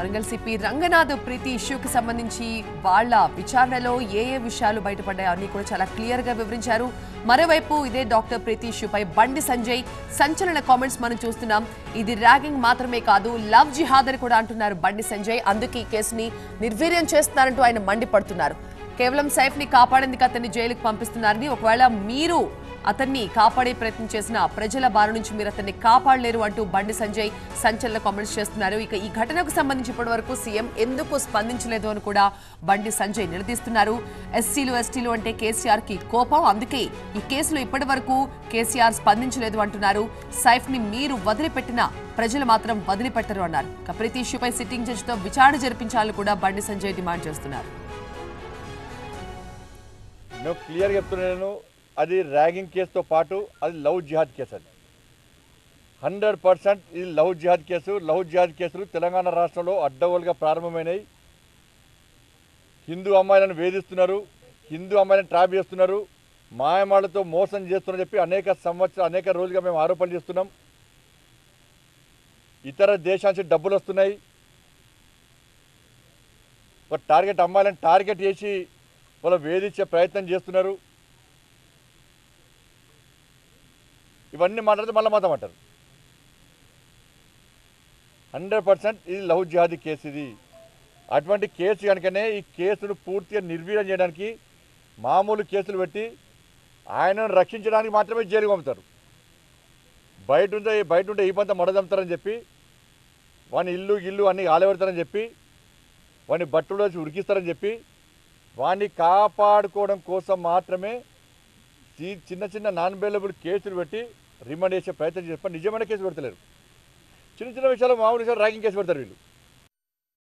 Warangal CP Ranganath Preethi ఇష్యూకి సంబంధించి వాళ్ళ విచారణలో ఏ ఏ విషయాలు బయటపడ్డాయో అన్ని కూడా చాలా క్లియర్ గా వివరించారు మరోవైపు ఇదే డాక్టర్ ప్రీతి ఇష్యూపై బండి సంజయ్ సంచలన కామెంట్స్ మనం చూస్తున్నాం ఇది ర్యాగింగ్ మాత్రమే కాదు లవ్ జిహాద్ అని కూడా అంటున్నారు బండి సంజయ్ అందుకే ఈ కేసుని నిర్వీర్యం చేస్తున్నారంటూ ఆయన మండిపడుతున్నారు కేవలం సైఫ్ ని కాపాడేందుకు అతన్ని జైలుకు పంపిస్తున్నారని ఒకవేళ మీరు అతన్ని కాపాడే ప్రయత్నం చేసిన ప్రజల బారి నుంచి మీరు అతన్ని కాపాడలేరు అంటూ బండి సంజయ్ సంచలన కామెంట్స్ చేస్తున్నారు ఇక ఈ ఘటనకు సంబంధించి ఇప్పటి వరకు సీఎం ఎందుకు స్పందించలేదు అని కూడా బండి సంజయ్ నిలదీస్తున్నారు ఎస్సీలు ఎస్టీలు అంటే కేసీఆర్ కి కోపం అందుకే ఈ కేసులో ఇప్పటి వరకు కేసీఆర్ స్పందించలేదు అంటున్నారు సైఫ్ ని మీరు వదిలిపెట్టిన ప్రజలు మాత్రం వదిలిపెట్టరు అన్నారు ఇక ప్రతి ఇష్యూపై సిట్టింగ్ జడ్జితో విచారణ జరిపించాలని కూడా బండి సంజయ్ డిమాండ్ చేస్తున్నారు నేను క్లియర్గా చెప్తున్నాను అది ర్యాగింగ్ కేసుతో పాటు అది లవ్ జిహాద్ కేసు అది హండ్రెడ్ పర్సెంట్ ఇది లవ్ జిహాద్ కేసు లవ్ జిహాద్ కేసులు తెలంగాణ రాష్ట్రంలో అడ్డగోలుగా ప్రారంభమైనాయి హిందూ అమ్మాయిలను వేధిస్తున్నారు హిందూ అమ్మాయిలను ట్రాప్ చేస్తున్నారు మాయమాళ్ళతో మోసం చేస్తున్నారని చెప్పి అనేక సంవత్సరాలు అనేక రోజులుగా మేము ఆరోపణలు చేస్తున్నాం ఇతర దేశాల నుంచి డబ్బులు వస్తున్నాయి ఒక టార్గెట్ అమ్మాయిలను టార్గెట్ చేసి వాళ్ళు వేధించే ప్రయత్నం చేస్తున్నారు ఇవన్నీ మాట్లాడితే మళ్ళీ మతం అంటారు హండ్రెడ్ పర్సెంట్ ఇది లవ్ జిహాదీ కేసు ఇది అటువంటి కేసు కనుకనే ఈ కేసును పూర్తిగా నిర్వీర్యం చేయడానికి మామూలు కేసులు పెట్టి ఆయనను రక్షించడానికి మాత్రమే జైలుకి పంపుతారు బయట ఉంటే బయట ఉంటే ఈ పంత మడదంతారని చెప్పి వాని ఇల్లు ఇల్లు అన్నీ ఆలవెడతారని చెప్పి వాని బట్టలు వచ్చి ఉరికిస్తారని చెప్పి వాడిని కాపాడుకోవడం కోసం మాత్రమే ఈ చిన్న చిన్న నాన్ అవైలబుల్ కేసులు పెట్టి రిమాండ్ చేసే ప్రయత్నం చేసి నిజమైన కేసు పెడతలేరు చిన్న చిన్న విషయాలు మామూలు విషయాలు ర్యాగింగ్ కేసు పెడతారు వీళ్ళు